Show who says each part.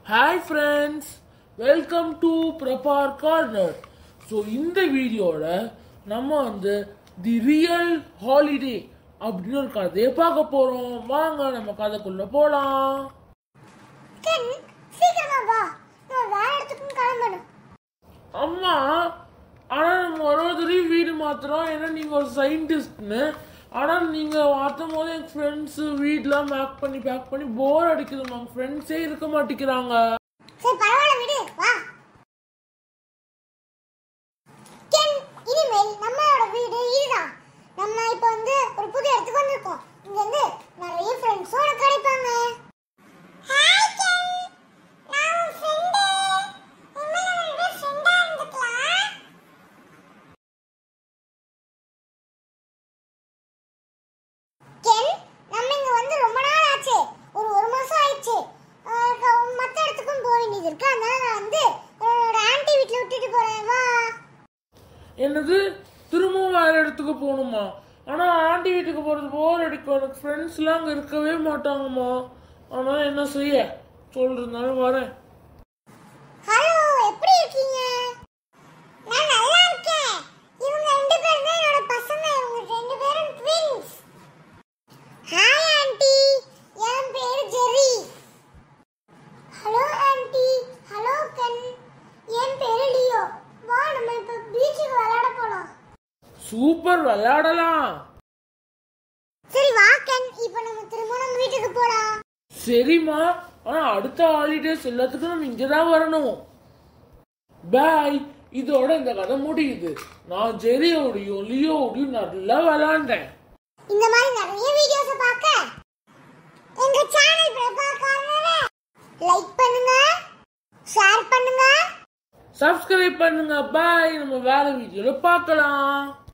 Speaker 1: hi friends welcome to Prabha corner so இந்த வீடியோவில் நம்ம வந்து தி ரியல் ஹாலிடே அப்படின்னு ஒரு கதையை பார்க்க போகிறோம் வாங்க நம்ம கதைக்குள்ள போகலாம்
Speaker 2: கென் சீக்கிரமா வா நான் வேற இடத்துக்கும் கிளம்பணும்
Speaker 1: அம்மா ஆனால் நம்ம ஒரு ஒருத்தரையும் வீடு மாத்துறோம் ஏன்னா நீங்கள் ஒரு சயின்டிஸ்ட்னு ஆனால் நீங்கள் மாற்றும் போது என் ஃப்ரெண்ட்ஸு வீடெலாம் பேக் பண்ணி பேக் பண்ணி போர் அடிக்குது மேம் ஃப்ரெண்ட்ஸே இருக்க மாட்டேங்கிறாங்க
Speaker 2: சரி பரவாயில்ல விடு வா கென் இனிமேல் நம்மளோட வீடு இதுதான் நம்ம இப்போ வந்து ஒரு புது இடத்துக்கு வந்திருக்கோம் இங்க வந்து நிறைய ஃப்ரெண்ட்ஸோட கிடைப்பாங்க ஹாய் கென் நான் உன் ஃப்ரெண்ட் இனிமேல் நம்ம ரெண்டு பேரும் ஃப்ரெண்டா இருந்துக்கலாம் கென் நம்ம இங்க வந்து ரொம்ப நாள் ஆச்சு ஒரு ஒரு மாசம் ஆயிடுச்சு அஹ் க- மத்த இடத்துக்கும் போக வேண்டியது இருக்கு அதனால நான் வந்து என்னோட ஆன்ட்டி வீட்ல விட்டுட்டு போறேன் வா
Speaker 1: என்னது திரும்பவும் வேற இடத்துக்கு போகணுமா ஆனால் ஆண்டி வீட்டுக்கு போகிறது போர் அடிக்கும் எனக்கு ஃப்ரெண்ட்ஸ்லாம் அங்கே இருக்கவே மாட்டாங்கம்மா ஆனால் என்ன செய்ய சொல்கிறதுனால வரேன்
Speaker 2: ஹலோ எப்படி இருக்கீங்க நான் நல்லா இருக்கேன் இவங்க ரெண்டு பேரும் தான் என்னோட பசங்க இவங்க ரெண்டு பேரும் ட்வின்ஸ் ஹாய் ஆன்ட்டி என் பேரு ஜெரி ஹலோ ஆன்ட்டி ஹலோ கன் என் பேரு லியோ வா நம்ம இப்ப பீச்சுக்கு விளையாட போலாம்
Speaker 1: சூப்பர் விளையாடலாம்
Speaker 2: சரி வா கன் இப்போ நம்ம திரும்ப நம்ம வீட்டுக்கு போலாம்
Speaker 1: சரிம்மா ஆனால் அடுத்த ஹாலிடேஸ் எல்லாத்துக்கும் நம்ம இங்கே தான் வரணும் பாய் இதோட இந்த கதை முடியுது நான் ஜெரியோடையும் லியோடையும் நல்லா விளையாண்டேன்
Speaker 2: இந்த மாதிரி நிறைய வீடியோஸ் பார்க்க எங்க சேனல் பிரபா கார்னரை லைக் பண்ணுங்க ஷேர் பண்ணுங்க
Speaker 1: சப்ஸ்கிரைப் பண்ணுங்க பாய் நம்ம வேற வீடியோல பார்க்கலாம்